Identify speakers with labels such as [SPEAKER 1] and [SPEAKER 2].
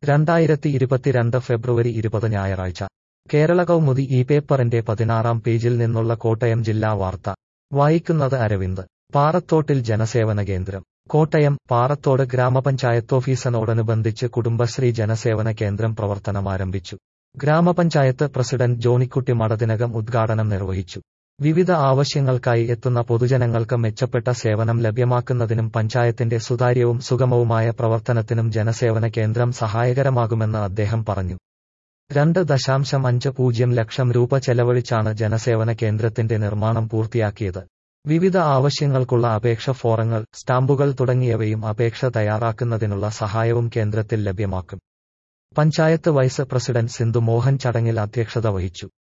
[SPEAKER 1] രണ്ടായിരത്തി ഇരുപത്തിരണ്ട് ഫെബ്രുവരി ഇരുപത് ഞായറാഴ്ച കേരള കൗമുദി ഈ പേപ്പറിന്റെ പതിനാറാം പേജിൽ നിന്നുള്ള കോട്ടയം ജില്ലാ വാർത്ത വായിക്കുന്നത് അരവിന്ദ് പാറത്തോട്ടിൽ ജനസേവന കേന്ദ്രം കോട്ടയം പാറത്തോട് ഗ്രാമപഞ്ചായത്തോഫീസിനോടനുബന്ധിച്ച് കുടുംബശ്രീ ജനസേവന കേന്ദ്രം പ്രവർത്തനമാരംഭിച്ചു ഗ്രാമപഞ്ചായത്ത് പ്രസിഡന്റ് ജോണിക്കുട്ടി മടതിനകം ഉദ്ഘാടനം നിർവഹിച്ചു വിവിധ ആവശ്യങ്ങൾക്കായി എത്തുന്ന പൊതുജനങ്ങൾക്ക് മെച്ചപ്പെട്ട സേവനം ലഭ്യമാക്കുന്നതിനും പഞ്ചായത്തിന്റെ സുതാര്യവും സുഗമവുമായ പ്രവർത്തനത്തിനും ജനസേവന കേന്ദ്രം സഹായകരമാകുമെന്ന് അദ്ദേഹം പറഞ്ഞു രണ്ട് ദശാംശം അഞ്ച് പൂജ്യം ലക്ഷം രൂപ ചെലവഴിച്ചാണ് ജനസേവന കേന്ദ്രത്തിന്റെ നിർമ്മാണം പൂർത്തിയാക്കിയത് വിവിധ ആവശ്യങ്ങൾക്കുള്ള അപേക്ഷ ഫോറങ്ങൾ സ്റ്റാമ്പുകൾ തുടങ്ങിയവയും അപേക്ഷ തയ്യാറാക്കുന്നതിനുള്ള സഹായവും കേന്ദ്രത്തിൽ ലഭ്യമാക്കും പഞ്ചായത്ത് വൈസ് പ്രസിഡന്റ് സിന്ധു മോഹൻ ചടങ്ങിൽ അധ്യക്ഷത വഹിച്ചു